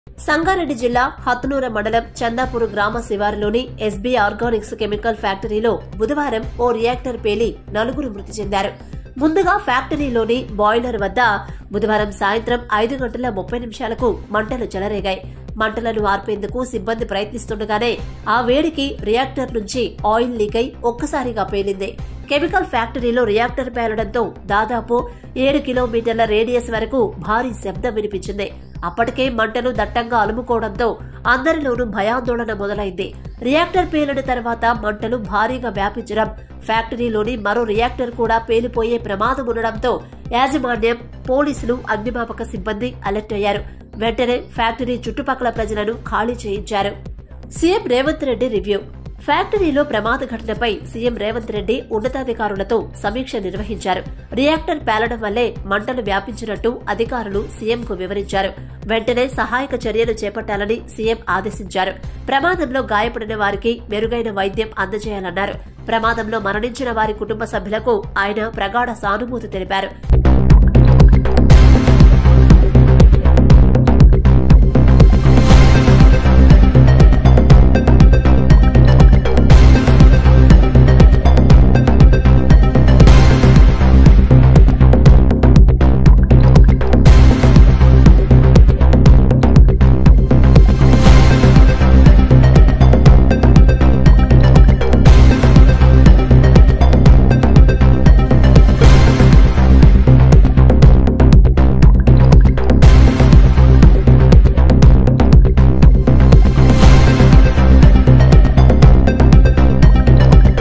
సంగారెడ్డి జిల్లా హత్నూర మండలం చందాపూర్ గ్రామ శివారులోని ఎస్బీ ఆర్గానిక్స్ కెమికల్ ఫ్యాక్టరీలో బుధవారం ఓ రియాక్టర్ పేలి నలుగురు మృతి చెందారు ముందుగా ఫ్యాక్టరీలోని బాయిలర్ వద్ద బుధవారం సాయంత్రం ఐదు గంటల ముప్పై నిమిషాలకు మంటలు చెలరేగాయి మంటలను ఆర్పేందుకు సిబ్బంది ప్రయత్నిస్తుండగానే ఆ వేడికి రియాక్టర్ నుంచి ఆయిల్ లీక్ అయి ఒక్కసారిగా పేలింది కెమికల్ ఫ్యాక్టరీలో రియాక్టర్ పేలడంతో దాదాపు ఏడు కిలోమీటర్ల రేడియస్ వరకు భారీ శబ్దం వినిపించింది అప్పటికే మంటలు దట్టంగా అలుముకోవడంతో అందరిలోనూ భయాందోళన మొదలైంది రియాక్టర్ పేలిన తర్వాత మంటలు భారీగా వ్యాపించడం ఫ్యాక్టరీలోని మరో రియాక్టర్ కూడా పేలిపోయే ప్రమాదం ఉండడంతో యాజమాన్యం పోలీసులు అగ్నిమాపక సిబ్బంది అలర్ట్ అయ్యారు వెంటనే ఫ్యాక్టరీ చుట్టుపక్కల ప్రజలను ఖాళీ చేయించారు సీఎం రేవంత్ రెడ్డి రివ్యూ ఫ్యాక్టరీలో ప్రమాద ఘటనపై సీఎం రేవంత్ రెడ్డి ఉన్నతాధికారులతో సమీక్ష నిర్వహించారు రియాక్టర్ పేలడం వల్లే మంటలు వ్యాపించినట్టు అధికారులు సీఎంకు వివరించారు వెంటనే సహాయక చర్యలు చేపట్టాలని సీఎం ఆదేశించారు ప్రమాదంలో గాయపడిన వారికి మెరుగైన వైద్యం అందజేయాలన్నారు ప్రమాదంలో మరణించిన వారి కుటుంబ సభ్యులకు ఆయన ప్రగాఢ సానుభూతి తెలిపారు